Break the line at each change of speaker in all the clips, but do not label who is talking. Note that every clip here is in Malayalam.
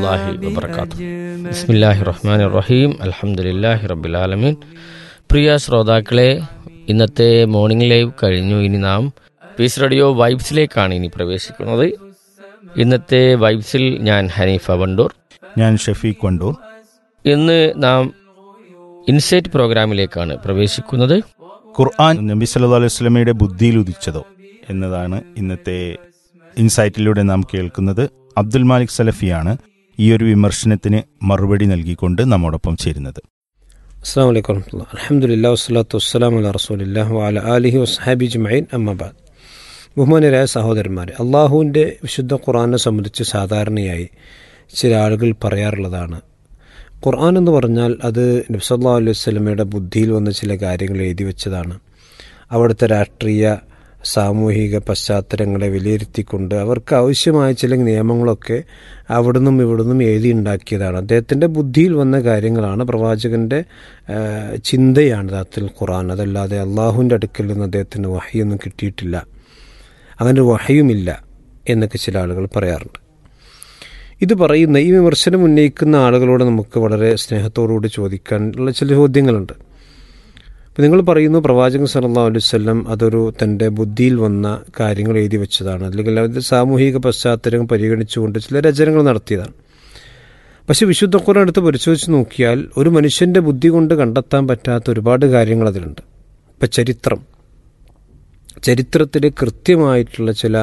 അള്ളാഹി വബർക്കാത്തു ബിസ്മില്ലാഹി റഹ്മാൻ റഹീം അൽഹംദുലില്ലാഹി റബ്ബിൽ ആലമീൻ പ്രിയ ശ്രോതാക്കളെ ഇന്നത്തെ മോർണിംഗ് ലൈവ് കഴിഞ്ഞു ഇനി നാം പീസ് റേഡിയോ വൈബ്സിലേക്കാണ് ഇനി പ്രവേശിക്കുന്നത് ഇന്നത്തെ വൈബ്സിൽ ഞാൻ ഹനീഫ വണ്ടൂർ
ഞാൻ ഷഫീഖ് വണ്ടൂർ
ഇന്ന് നാം ഇൻസൈറ്റ് പ്രോഗ്രാമിലേക്കാണ് പ്രവേശിക്കുന്നത്
ഖുർആൻ നബി സല്ലല്ലാഹു അലൈഹി വസല്ലമയുടെ ബുദ്ധിയിൽ ഉദിച്ചതോ എന്നതാണ് ഇന്നത്തെ ഇൻസൈറ്റിലൂടെ നാം കേൾക്കുന്നത് അബ്ദുൽ മാലിക് സലഫിയാണ് ഈ ഒരു വിമർശനത്തിന് മറുപടി നൽകിക്കൊണ്ട് നമ്മോടൊപ്പം ചേരുന്നത്
അസ്സാം വലൈക്കും വർഹമത്തുള്ള അലഹമുല്ല വസ്സലാത്തു വസ്സലാം അല്ല റസൂലില്ലാ വാല അലിഹി വസ്ഹാബി ജുമൈൻ അമ്മബാദ് ബഹുമാനരായ സഹോദരന്മാരെ അള്ളാഹുവിൻ്റെ വിശുദ്ധ ഖുർആനെ സംബന്ധിച്ച് സാധാരണയായി ചില ആളുകൾ പറയാറുള്ളതാണ് ഖുർആൻ എന്ന് പറഞ്ഞാൽ അത് നബ്സല്ലാ അലൈഹി സ്വലമയുടെ ബുദ്ധിയിൽ വന്ന ചില കാര്യങ്ങൾ എഴുതി വെച്ചതാണ് അവിടുത്തെ രാഷ്ട്രീയ സാമൂഹിക പശ്ചാത്തലങ്ങളെ വിലയിരുത്തിക്കൊണ്ട് അവർക്ക് ആവശ്യമായ ചില നിയമങ്ങളൊക്കെ അവിടുന്നും ഇവിടുന്നും എഴുതി ഉണ്ടാക്കിയതാണ് അദ്ദേഹത്തിൻ്റെ ബുദ്ധിയിൽ വന്ന കാര്യങ്ങളാണ് പ്രവാചകൻ്റെ ചിന്തയാണ് യഥാർത്ഥത്തിൽ ഖുറാൻ അതല്ലാതെ അള്ളാഹുവിൻ്റെ അടുക്കൽ നിന്ന് അദ്ദേഹത്തിന് വഹയൊന്നും കിട്ടിയിട്ടില്ല അങ്ങനെ ഒരു വഹയുമില്ല എന്നൊക്കെ ചില ആളുകൾ പറയാറുണ്ട് ഇത് പറയുന്ന ഈ വിമർശനം ഉന്നയിക്കുന്ന ആളുകളോട് നമുക്ക് വളരെ സ്നേഹത്തോടുകൂടി ചോദിക്കാനുള്ള ചില ചോദ്യങ്ങളുണ്ട് അപ്പോൾ നിങ്ങൾ പറയുന്നു പ്രവാചകൻ സല്ലാ അലുവല്ലം അതൊരു തൻ്റെ ബുദ്ധിയിൽ വന്ന കാര്യങ്ങൾ എഴുതി വെച്ചതാണ് അല്ലെങ്കിൽ അതിൻ്റെ സാമൂഹിക പശ്ചാത്തലം പരിഗണിച്ചുകൊണ്ട് ചില രചനകൾ നടത്തിയതാണ് പക്ഷെ വിശുദ്ധ ഖുർആൻ എടുത്ത് പരിശോധിച്ച് നോക്കിയാൽ ഒരു മനുഷ്യൻ്റെ ബുദ്ധി കൊണ്ട് കണ്ടെത്താൻ പറ്റാത്ത ഒരുപാട് കാര്യങ്ങൾ അതിലുണ്ട് ഇപ്പം ചരിത്രം ചരിത്രത്തിലെ കൃത്യമായിട്ടുള്ള ചില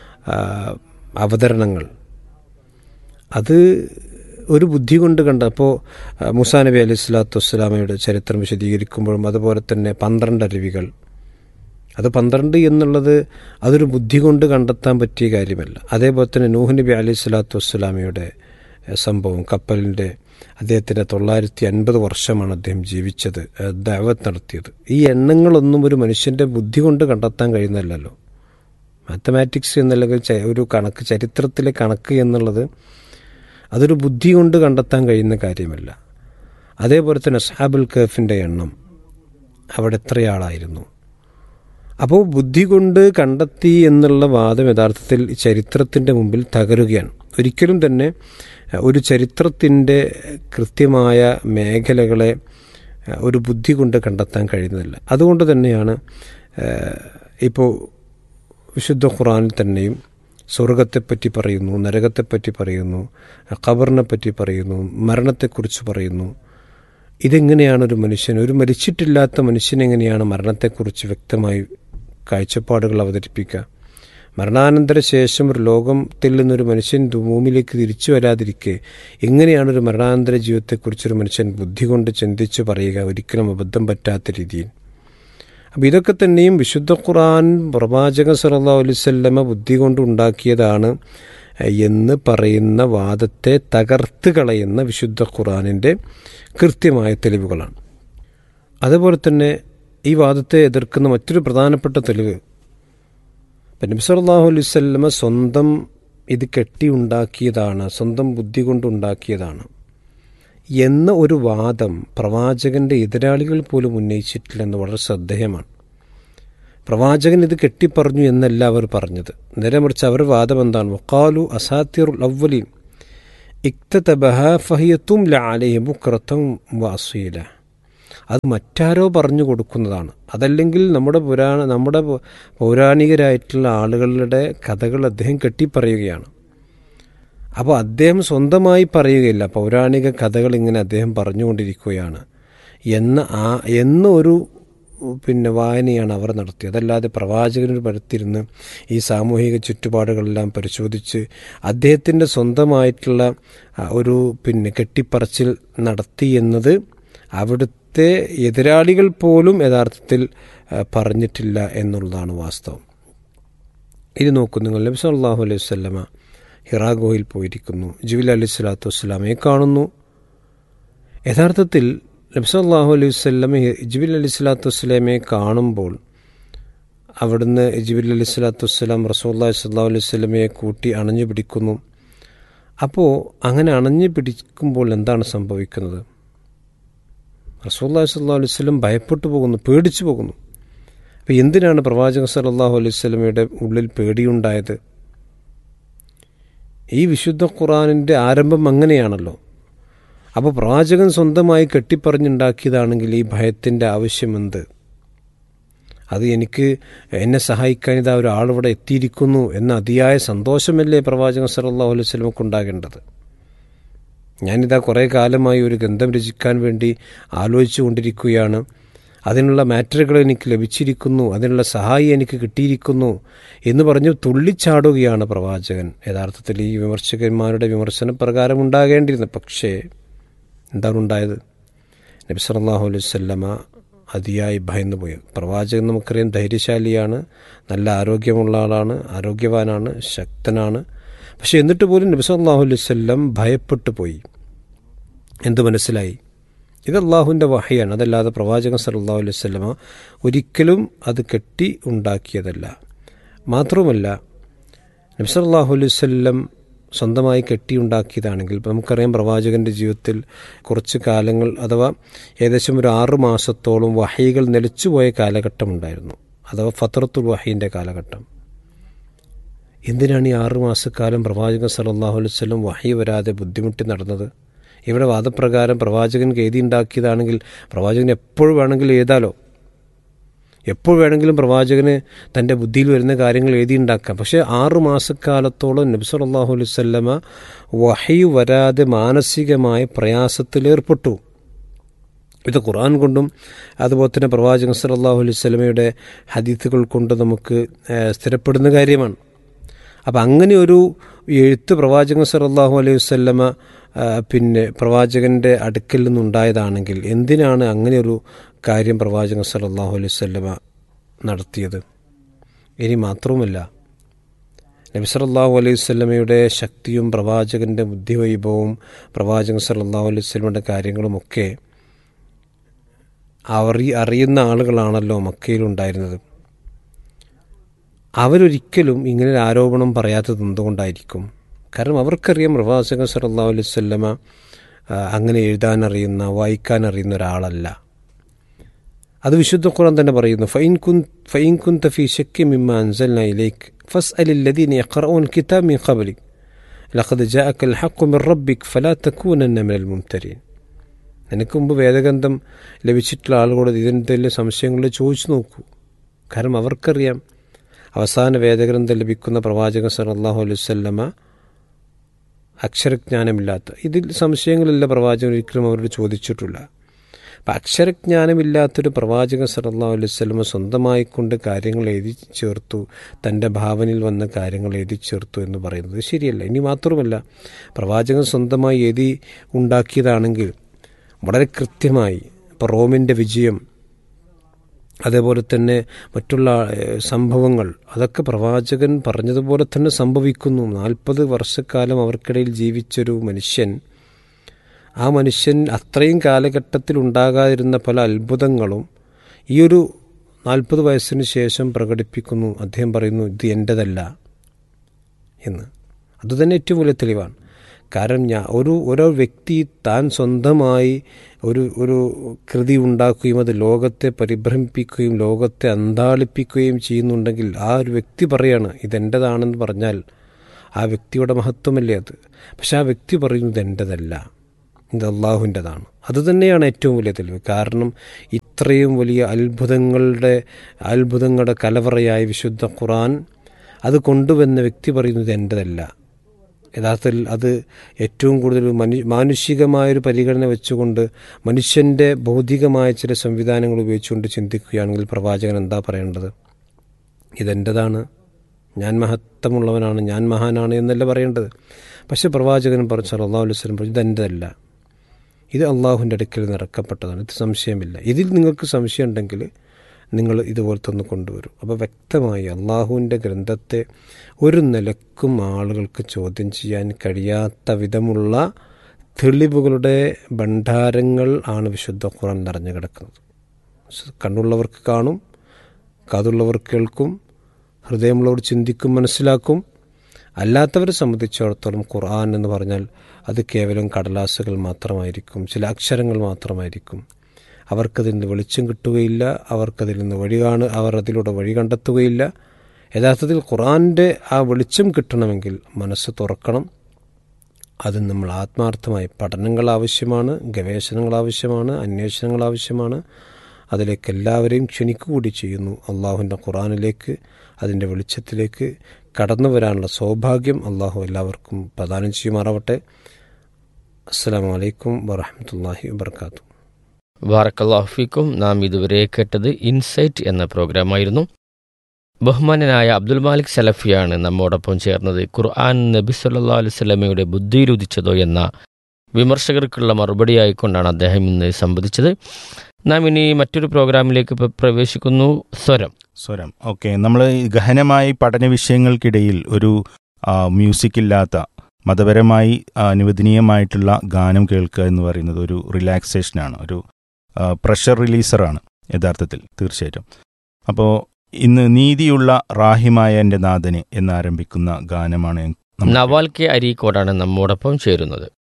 അവതരണങ്ങൾ അത് ഒരു ബുദ്ധി കൊണ്ട് കണ്ട അപ്പോൾ മുസാ നബി അലൈഹി സ്വലാത്തു വസ്സലാമയുടെ ചരിത്രം വിശദീകരിക്കുമ്പോഴും അതുപോലെ തന്നെ പന്ത്രണ്ട് അരുവികൾ അത് പന്ത്രണ്ട് എന്നുള്ളത് അതൊരു ബുദ്ധി കൊണ്ട് കണ്ടെത്താൻ പറ്റിയ കാര്യമല്ല അതേപോലെ തന്നെ നൂഹ് നബി അലൈഹി സ്വലാത്തു വസ്സലാമയുടെ സംഭവം കപ്പലിൻ്റെ അദ്ദേഹത്തിൻ്റെ തൊള്ളായിരത്തി അൻപത് വർഷമാണ് അദ്ദേഹം ജീവിച്ചത് ദൈവത്ത് നടത്തിയത് ഈ എണ്ണങ്ങളൊന്നും ഒരു മനുഷ്യൻ്റെ ബുദ്ധി കൊണ്ട് കണ്ടെത്താൻ കഴിയുന്നതല്ലോ മാത്തമാറ്റിക്സ് എന്നല്ലെങ്കിൽ ഒരു കണക്ക് ചരിത്രത്തിലെ കണക്ക് എന്നുള്ളത് അതൊരു ബുദ്ധി കൊണ്ട് കണ്ടെത്താൻ കഴിയുന്ന കാര്യമല്ല അതേപോലെ തന്നെ അസ്ഹാബുൽ കഫിൻ്റെ എണ്ണം അവിടെ എത്രയാളായിരുന്നു അപ്പോൾ ബുദ്ധി കൊണ്ട് കണ്ടെത്തി എന്നുള്ള വാദം യഥാർത്ഥത്തിൽ ചരിത്രത്തിൻ്റെ മുമ്പിൽ തകരുകയാണ് ഒരിക്കലും തന്നെ ഒരു ചരിത്രത്തിൻ്റെ കൃത്യമായ മേഖലകളെ ഒരു ബുദ്ധി കൊണ്ട് കണ്ടെത്താൻ കഴിയുന്നതല്ല അതുകൊണ്ട് തന്നെയാണ് ഇപ്പോൾ വിശുദ്ധ ഖുറാനിൽ തന്നെയും സ്വർഗത്തെപ്പറ്റി പറയുന്നു നരകത്തെപ്പറ്റി പറയുന്നു ഖബറിനെ പറ്റി പറയുന്നു മരണത്തെക്കുറിച്ച് പറയുന്നു ഇതെങ്ങനെയാണ് ഒരു മനുഷ്യൻ ഒരു മരിച്ചിട്ടില്ലാത്ത മനുഷ്യനെങ്ങനെയാണ് മരണത്തെക്കുറിച്ച് വ്യക്തമായി കാഴ്ചപ്പാടുകൾ അവതരിപ്പിക്കുക മരണാനന്തര ശേഷം ഒരു ലോകത്തിൽ നിന്നൊരു മനുഷ്യൻ ഭൂമിയിലേക്ക് തിരിച്ചു വരാതിരിക്കെ എങ്ങനെയാണ് ഒരു മരണാനന്തര ജീവിതത്തെക്കുറിച്ചൊരു മനുഷ്യൻ ബുദ്ധി കൊണ്ട് ചിന്തിച്ച് പറയുക ഒരിക്കലും അബദ്ധം പറ്റാത്ത രീതിയിൽ അപ്പം ഇതൊക്കെ തന്നെയും വിശുദ്ധ ഖുർആൻ പ്രവാചകൻ സല്ലാ അലുസല്ലമ ബുദ്ധി കൊണ്ട് ഉണ്ടാക്കിയതാണ് എന്ന് പറയുന്ന വാദത്തെ തകർത്ത് കളയുന്ന വിശുദ്ധ ഖുർആാനിൻ്റെ കൃത്യമായ തെളിവുകളാണ് അതുപോലെ തന്നെ ഈ വാദത്തെ എതിർക്കുന്ന മറ്റൊരു പ്രധാനപ്പെട്ട തെളിവ് നബി സല്ലാഹു അലൈവല്ലമ സ്വന്തം ഇത് കെട്ടി ഉണ്ടാക്കിയതാണ് സ്വന്തം ബുദ്ധി കൊണ്ടുണ്ടാക്കിയതാണ് എന്ന ഒരു വാദം പ്രവാചകന്റെ എതിരാളികൾ പോലും ഉന്നയിച്ചിട്ടില്ലെന്ന് വളരെ ശ്രദ്ധേയമാണ് പ്രവാചകൻ ഇത് കെട്ടിപ്പറഞ്ഞു എന്നല്ല അവർ പറഞ്ഞത് നേരെ മറിച്ച് അവർ വാദം എന്താണ് വക്കാലു അസാത്തിറുൽ അവലീൻ ഇക്തബഹഫഹിയത്തും ലാലയെ ബുക്രത്തും വാസീല അത് മറ്റാരോ പറഞ്ഞു കൊടുക്കുന്നതാണ് അതല്ലെങ്കിൽ നമ്മുടെ പുരാണ നമ്മുടെ പൗരാണികരായിട്ടുള്ള ആളുകളുടെ കഥകൾ അദ്ദേഹം കെട്ടിപ്പറയുകയാണ് അപ്പോൾ അദ്ദേഹം സ്വന്തമായി പറയുകയില്ല പൗരാണിക കഥകൾ ഇങ്ങനെ അദ്ദേഹം പറഞ്ഞുകൊണ്ടിരിക്കുകയാണ് എന്ന ആ എന്ന ഒരു പിന്നെ വായനയാണ് അവർ നടത്തിയത് അതല്ലാതെ പ്രവാചകനൊരു പരത്തിരുന്ന് ഈ സാമൂഹിക ചുറ്റുപാടുകളെല്ലാം പരിശോധിച്ച് അദ്ദേഹത്തിൻ്റെ സ്വന്തമായിട്ടുള്ള ഒരു പിന്നെ കെട്ടിപ്പറച്ചിൽ നടത്തി എന്നത് അവിടുത്തെ എതിരാളികൾ പോലും യഥാർത്ഥത്തിൽ പറഞ്ഞിട്ടില്ല എന്നുള്ളതാണ് വാസ്തവം ഇത് നോക്കൂ നിങ്ങൾ നബി സല്ലാഹു അലൈഹി വല്ലമ ഹിറാഗോയിൽ പോയിരിക്കുന്നു ജിബിൽ അലി സ്വലാത്തു വസ്സലാമയെ കാണുന്നു യഥാർത്ഥത്തിൽ നബ്സല്ലാഹു അലൈഹി വല്ലമ ജിബിൽ അലി സ്വലാത്തു വസ്സലാമയെ കാണുമ്പോൾ അവിടുന്ന് ജിബിൽ അലി സ്വലാത്തു വസ്സലാം റസൂല്ലാ സല്ലാ അലൈഹി സ്വലമയെ കൂട്ടി അണഞ്ഞു പിടിക്കുന്നു അപ്പോൾ അങ്ങനെ അണഞ്ഞു പിടിക്കുമ്പോൾ എന്താണ് സംഭവിക്കുന്നത് റസൂല്ലാ സല്ലാ അലൈഹി സ്വലം ഭയപ്പെട്ടു പോകുന്നു പേടിച്ചു പോകുന്നു അപ്പോൾ എന്തിനാണ് പ്രവാചകൻ സല്ലാഹു അലൈഹി സ്വലമയുടെ ഉള്ളിൽ പേടിയുണ്ടായത് ഈ വിശുദ്ധ ഖുറാനിൻ്റെ ആരംഭം അങ്ങനെയാണല്ലോ അപ്പോൾ പ്രവാചകൻ സ്വന്തമായി കെട്ടിപ്പറഞ്ഞുണ്ടാക്കിയതാണെങ്കിൽ ഈ ഭയത്തിൻ്റെ ആവശ്യമെന്ത് അത് എനിക്ക് എന്നെ സഹായിക്കാൻ ഇതാ ഒരാളിവിടെ എത്തിയിരിക്കുന്നു എന്ന അതിയായ സന്തോഷമല്ലേ പ്രവാചകൻ സല്ലല്ലാഹു അലൈഹി വസല്ലമക്ക് ഉണ്ടാകേണ്ടത് ഞാനിതാ കുറേ കാലമായി ഒരു ഗ്രന്ഥം രചിക്കാൻ വേണ്ടി ആലോചിച്ചു കൊണ്ടിരിക്കുകയാണ് അതിനുള്ള മാറ്ററുകൾ എനിക്ക് ലഭിച്ചിരിക്കുന്നു അതിനുള്ള സഹായി എനിക്ക് കിട്ടിയിരിക്കുന്നു എന്ന് പറഞ്ഞ് തുള്ളിച്ചാടുകയാണ് പ്രവാചകൻ യഥാർത്ഥത്തിൽ ഈ വിമർശകന്മാരുടെ വിമർശന പ്രകാരം ഉണ്ടാകേണ്ടിയിരുന്നത് പക്ഷേ എന്താണ് ഉണ്ടായത് നബി സല്ലല്ലാഹു അലൈഹി വസല്ലമ അതിയായി ഭയന്നു പോയി പ്രവാചകൻ നമുക്കറിയാം ധൈര്യശാലിയാണ് നല്ല ആരോഗ്യമുള്ള ആളാണ് ആരോഗ്യവാനാണ് ശക്തനാണ് പക്ഷെ എന്നിട്ട് പോലും നബി സല്ലല്ലാഹു അലൈഹി വസല്ലം ഭയപ്പെട്ടു പോയി എന്ത് മനസ്സിലായി ഇത് അള്ളാഹുവിൻ്റെ വഹയാണ് അതല്ലാതെ പ്രവാചകൻ സല്ലല്ലാഹു അലൈഹി വസല്ലമ ഒരിക്കലും അത് കെട്ടി ഉണ്ടാക്കിയതല്ല മാത്രവുമല്ല നബി സല്ലല്ലാഹു അലൈഹി വസല്ലം സ്വന്തമായി കെട്ടിയുണ്ടാക്കിയതാണെങ്കിൽ ഇപ്പം നമുക്കറിയാം പ്രവാചകൻ്റെ ജീവിതത്തിൽ കുറച്ച് കാലങ്ങൾ അഥവാ ഏകദേശം ഒരു ആറ് മാസത്തോളം വഹയികൾ നിലച്ചുപോയ കാലഘട്ടമുണ്ടായിരുന്നു അഥവാ ഫത്രത്തുൽ വഹീൻ്റെ കാലഘട്ടം എന്തിനാണ് ഈ ആറ് മാസക്കാലം പ്രവാചകൻ സല്ലല്ലാഹു അലൈഹി വസല്ലം വഹി വരാതെ ബുദ്ധിമുട്ടി നടന്നത് ഇവിടെ വാദപ്രകാരം പ്രവാചകൻ എഴുതി ഉണ്ടാക്കിയതാണെങ്കിൽ പ്രവാചകൻ എപ്പോൾ വേണമെങ്കിലും എഴുതാലോ എപ്പോൾ വേണമെങ്കിലും പ്രവാചകന് തൻ്റെ ബുദ്ധിയിൽ വരുന്ന കാര്യങ്ങൾ എഴുതിയുണ്ടാക്കാം പക്ഷേ ആറു മാസക്കാലത്തോളം നബി സല്ലല്ലാഹു അലൈഹി വസല്ലമ വഹി വരാതെ മാനസികമായ പ്രയാസത്തിലേർപ്പെട്ടു ഇത് ഖുർആൻ കൊണ്ടും അതുപോലെ തന്നെ പ്രവാചകൻ സല്ലല്ലാഹു അലൈഹി വസല്ലമയുടെ ഹദീത്തുകൾ കൊണ്ട് നമുക്ക് ഏഹ്, സ്ഥിരപ്പെടുന്ന കാര്യമാണ് അപ്പം അങ്ങനെ ഒരു എഴുത്ത് പ്രവാചകൻ സല്ലല്ലാഹു അലൈഹി വസല്ലമ ആ, പിന്നെ പ്രവാചകൻ്റെ അടുക്കൽ നിന്നുണ്ടായതാണെങ്കിൽ എന്തിനാണ് അങ്ങനെ ഒരു കാര്യം പ്രവാചകൻ സല്ലല്ലാഹു അലൈഹി വസല്ലമ നടത്തിയത് ഇനി മാത്രവുമല്ല നബി സല്ലല്ലാഹു അലൈഹി വസല്ലമയുടെ ശക്തിയും പ്രവാചകൻ്റെ ബുദ്ധിവൈഭവവും പ്രവാചകൻ സല്ലല്ലാഹു അലൈഹി വസല്ലമയുടെ കാര്യങ്ങളുമൊക്കെ അറി അറിയുന്ന ആളുകളാണല്ലോ മക്കയിലുണ്ടായിരുന്നത് അവരൊരിക്കലും ഇങ്ങനെ ഒരു ആരോപണം പറയാത്തത് എന്തുകൊണ്ടായിരിക്കും കാരണം അവർക്കറിയാം പ്രവാചകൻ സല്ലല്ലാഹു അലൈഹി വസല്ലമ ആ, അങ്ങനെ എഴുതാൻ അറിയുന്ന വായിക്കാൻ അറിയുന്ന ഒരാളല്ല അത് വിശുദ്ധ ഖുർആൻ തന്നെ പറയുന്നു ഫൈൻ കുൻ ഫൈൻ കുൻ തഫി ഷക്കി മിമ്മ അൻസൽന ഇലൈക് ഫസ് അലില്ലദീന യഖറഊൻ കിതാബ് മിൻ ഖബ്ലിക് ലഖദ് ജാഅക അൽ ഹഖ് മിൻ റബ്ബിക് ഫലാ തകൂനന്ന മിനൽ മുംതരീൻ നിനക്ക് മുമ്പ് വേദഗ്രന്ഥം ലഭിച്ചിട്ടുള്ള ആളുകളോട് ഇതിൻ്റെ സംശയങ്ങൾ ചോദിച്ചു നോക്കൂ കാരണം അവർക്കറിയാം അവസാന വേദഗ്രന്ഥം ലഭിക്കുന്ന പ്രവാചകൻ സല്ലല്ലാഹു അലൈഹി വസല്ലമ അക്ഷരജ്ഞാനമില്ലാത്ത ഇതിൽ സംശയങ്ങളില്ല പ്രവാചകൻ ഒരിക്കലും അവരോട് ചോദിച്ചിട്ടില്ല അപ്പം അക്ഷരജ്ഞാനമില്ലാത്തൊരു പ്രവാചകൻ സല്ലല്ലാഹു അലൈഹി വസല്ലമ സ്വന്തമായി കൊണ്ട് കാര്യങ്ങൾ എഴുതി ചേർത്തു തൻ്റെ ഭാവനയിൽ വന്ന കാര്യങ്ങൾ എഴുതി ചേർത്തു എന്ന് പറയുന്നത് ശരിയല്ല ഇനി മാത്രമല്ല പ്രവാചകൻ സ്വന്തമായി എഴുതി ഉണ്ടാക്കിയതാണെങ്കിൽ വളരെ കൃത്യമായി ഇപ്പോൾ റോമിൻ്റെ വിജയം അതേപോലെ തന്നെ മറ്റുള്ള ഏഹ്, സംഭവങ്ങൾ അതൊക്കെ പ്രവാചകൻ പറഞ്ഞതുപോലെ തന്നെ സംഭവിക്കുന്നു നാൽപ്പത് വർഷക്കാലം അവർക്കിടയിൽ ജീവിച്ചൊരു മനുഷ്യൻ ആ മനുഷ്യൻ അത്രയും കാലഘട്ടത്തിൽ ഉണ്ടാകാതിരുന്ന പല അത്ഭുതങ്ങളും ഈ ഒരു നാൽപ്പത് വയസ്സിന് ശേഷം പ്രകടിപ്പിക്കുന്നു അദ്ദേഹം പറയുന്നു ഇത് എൻ്റെതല്ല എന്ന് അതുതന്നെ ഏറ്റവും വലിയ തെളിവാണ് കാരണം ഞാൻ ഒരു ഓരോ വ്യക്തി താൻ സ്വന്തമായി ഒരു ഒരു കൃതി ഉണ്ടാക്കുകയും അത് ലോകത്തെ പരിഭ്രമിപ്പിക്കുകയും ലോകത്തെ അന്താളിപ്പിക്കുകയും ചെയ്യുന്നുണ്ടെങ്കിൽ ആ ഒരു വ്യക്തി പറയാണ് ഇതെൻ്റെതാണെന്ന് പറഞ്ഞാൽ ആ വ്യക്തിയുടെ മഹത്വമല്ലേ അത് പക്ഷെ ആ വ്യക്തി പറയുന്നത് എൻ്റെതല്ല ഇത് അള്ളാഹുവിൻ്റെതാണ് അതുതന്നെയാണ് ഏറ്റവും വലിയ തെളിവ് കാരണം ഇത്രയും വലിയ അത്ഭുതങ്ങളുടെ അത്ഭുതങ്ങളുടെ കലവറയായ വിശുദ്ധ ഖുറാൻ അത് കൊണ്ടുവന്ന വ്യക്തി പറയുന്നത് എൻ്റെതല്ല യഥാർത്ഥത്തിൽ അത് ഏറ്റവും കൂടുതൽ മനു മാനുഷികമായൊരു പരിഗണന വെച്ചുകൊണ്ട് മനുഷ്യൻ്റെ ഭൗതികമായ ചില സംവിധാനങ്ങൾ ഉപയോഗിച്ചുകൊണ്ട് ചിന്തിക്കുകയാണെങ്കിൽ പ്രവാചകൻ എന്താ പറയേണ്ടത് ഇതെൻ്റെതാണ് ഞാൻ മഹത്വമുള്ളവനാണ് ഞാൻ മഹാനാണ് എന്നല്ല പറയേണ്ടത് പക്ഷെ പ്രവാചകൻ പറഞ്ഞു സല്ലല്ലാഹു അലൈഹി വസല്ലം പറഞ്ഞു ഇതെൻ്റെതല്ല ഇത് അള്ളാഹുവിൻ്റെ അടുക്കൽ നിന്ന് ഇറക്കപ്പെട്ടതാണ് ഇത് സംശയമില്ല ഇതിൽ നിങ്ങൾക്ക് സംശയം ഉണ്ടെങ്കിൽ നിങ്ങൾ ഇതുപോലത്തെ ഒന്ന് കൊണ്ടുവരും അപ്പോൾ വ്യക്തമായി അള്ളാഹുവിൻ്റെ ഗ്രന്ഥത്തെ ഒരു നിലക്കും ആളുകൾക്ക് ചോദ്യം ചെയ്യാൻ കഴിയാത്ത വിധമുള്ള തെളിവുകളുടെ ഭണ്ഡാരങ്ങൾ ആണ് വിശുദ്ധ ഖുറാൻ നിറഞ്ഞു കിടക്കുന്നത് കണ്ണുള്ളവർക്ക് കാണും കാതുള്ളവർ കേൾക്കും ഹൃദയമുള്ളവർ ചിന്തിക്കും മനസ്സിലാക്കും അല്ലാത്തവരെ സംബന്ധിച്ചിടത്തോളം ഖുർആൻ എന്ന് പറഞ്ഞാൽ അത് കേവലം കടലാസുകൾ മാത്രമായിരിക്കും ചില അക്ഷരങ്ങൾ മാത്രമായിരിക്കും അവർക്കതിൽ നിന്ന് വെളിച്ചം കിട്ടുകയില്ല അവർക്കതിൽ നിന്ന് വഴി കാണു അവർ അതിലൂടെ വഴി കണ്ടെത്തുകയില്ല യഥാർത്ഥത്തിൽ ഖുറാൻ്റെ ആ വെളിച്ചം കിട്ടണമെങ്കിൽ മനസ്സ് തുറക്കണം അത് നമ്മൾ ആത്മാർത്ഥമായി പഠനങ്ങൾ ആവശ്യമാണ് ഗവേഷണങ്ങൾ ആവശ്യമാണ് അന്വേഷണങ്ങൾ ആവശ്യമാണ് അതിലേക്ക് എല്ലാവരെയും ക്ഷണിക്കുകൂടി ചെയ്യുന്നു അള്ളാഹുവിൻ്റെ ഖുറാനിലേക്ക് അതിൻ്റെ വെളിച്ചത്തിലേക്ക് കടന്നു വരാനുള്ള സൗഭാഗ്യം അള്ളാഹു എല്ലാവർക്കും പ്രദാനം ചെയ്യുമാറാവട്ടെ അസ്സാം വലൈക്കും വറഹമത്തല്ലാഹി വാത്തു
ബാറക്കല്ലാഹുഫിക്കും നാം ഇതുവരെ കേട്ടത് ഇൻസൈറ്റ് എന്ന പ്രോഗ്രാമായിരുന്നു ബഹുമാനനായ അബ്ദുൽ മാലിക് സലഫിയാണ് നമ്മോടൊപ്പം ചേർന്നത് ഖുർആൻ നബി സല്ലാ അലുസല്ലമയുടെ ബുദ്ധിയിലുദിച്ചതോ എന്ന വിമർശകർക്കുള്ള മറുപടിയായിക്കൊണ്ടാണ് അദ്ദേഹം ഇന്ന് സംവദിച്ചത് നാം ഇനി മറ്റൊരു പ്രോഗ്രാമിലേക്ക് പ്ര- പ്രവേശിക്കുന്നു സ്വരം
സ്വരം ഓക്കെ നമ്മൾ ഗഹനമായി പഠന വിഷയങ്ങൾക്കിടയിൽ ഒരു ആ, മ്യൂസിക് ഇല്ലാത്ത മതപരമായി ആ, അനുവദനീയമായിട്ടുള്ള ഗാനം കേൾക്കുക എന്ന് പറയുന്നത് ഒരു റിലാക്സേഷനാണ് ഒരു ആ, പ്രഷർ റിലീസറാണ് യഥാർത്ഥത്തിൽ തീർച്ചയായിട്ടും അപ്പോൾ ഇന്ന് നീതിയുള്ള റാഹിമായ എൻ്റെ നാഥന് എന്നാരംഭിക്കുന്ന ഗാനമാണ് നമുക്ക്
നവാൽ കെ അരീക്കോടാണ് നമ്മോടൊപ്പം ചേരുന്നത്